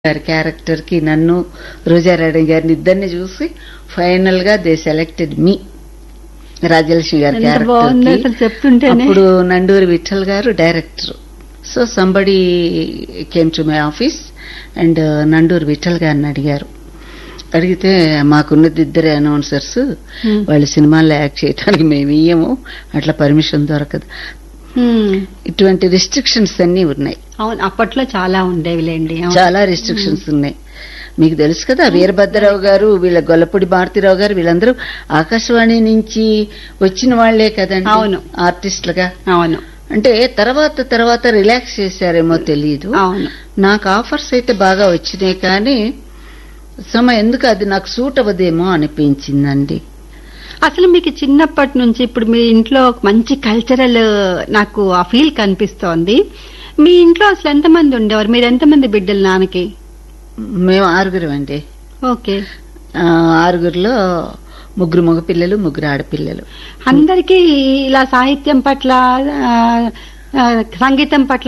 గారి క్యారెక్టర్ కి నన్ను రోజారాణి గారిని ఇద్దరిని చూసి ఫైనల్ గా దే సెలెక్టెడ్ మీ రాజలక్ష్మి గారి ఎంత క్యారెక్టర్ బాగుందో కి. అసలు చెప్తుంటేనే. అప్పుడు Nanduri Vittal garu director so somebody came to my office and Nanduri Vittal గారిని అడిగారు అడిగితే మాకున్నది ఇద్దరే అనౌన్సర్స్ Hmm. వాళ్ళు సినిమాల్లో యాక్ట్ చేయడానికి మేము ఇయ్యము అట్లా పర్మిషన్ దొరకదు హ్మ్. ఇటువంటి రిస్ట్రిక్షన్స్ అన్ని ఉన్నాయి అవును అప్పట్లో చాలా ఉండేవిలేండి అవును. చాలా రిస్ట్రిక్షన్స్ ఉన్నాయి మీకు తెలుసు కదా వీరభద్రరావు గారు వీళ్ళ గొల్లపూడి భారతీరావు గారు వీళ్ళందరూ ఆకాశవాణి నుంచి వచ్చిన వాళ్లే కదండి అవును. ఆర్టిస్టులుగా అవును అంటే తర్వాత తర్వాత రిలాక్స్ చేశారేమో తెలియదు అవును నాకు ఆఫర్స్ అయితే బాగా వచ్చినాయి కానీ సమ ఎందుకు అది నాకు సూట్ అవ్వదేమో అనిపించిందండి అసలు మీకు చిన్నప్పటి నుంచి ఇప్పుడు మీ ఇంట్లో ఒక మంచి కల్చరల్ నాకు ఆ ఫీల్ కనిపిస్తోంది మీ ఇంట్లో అసలు ఎంతమంది ఉండేవారు మీరు ఎంతమంది బిడ్డలు నాన్నకి మేము ఆరుగురం అండి ఓకే ఆ, ఆరుగురిలో ముగ్గురు మగపిల్లలు ముగ్గురు ఆడపిల్లలు అందరికీ ఇలా సాహిత్యం పట్ల ఆ, ఆ, సంగీతం పట్ల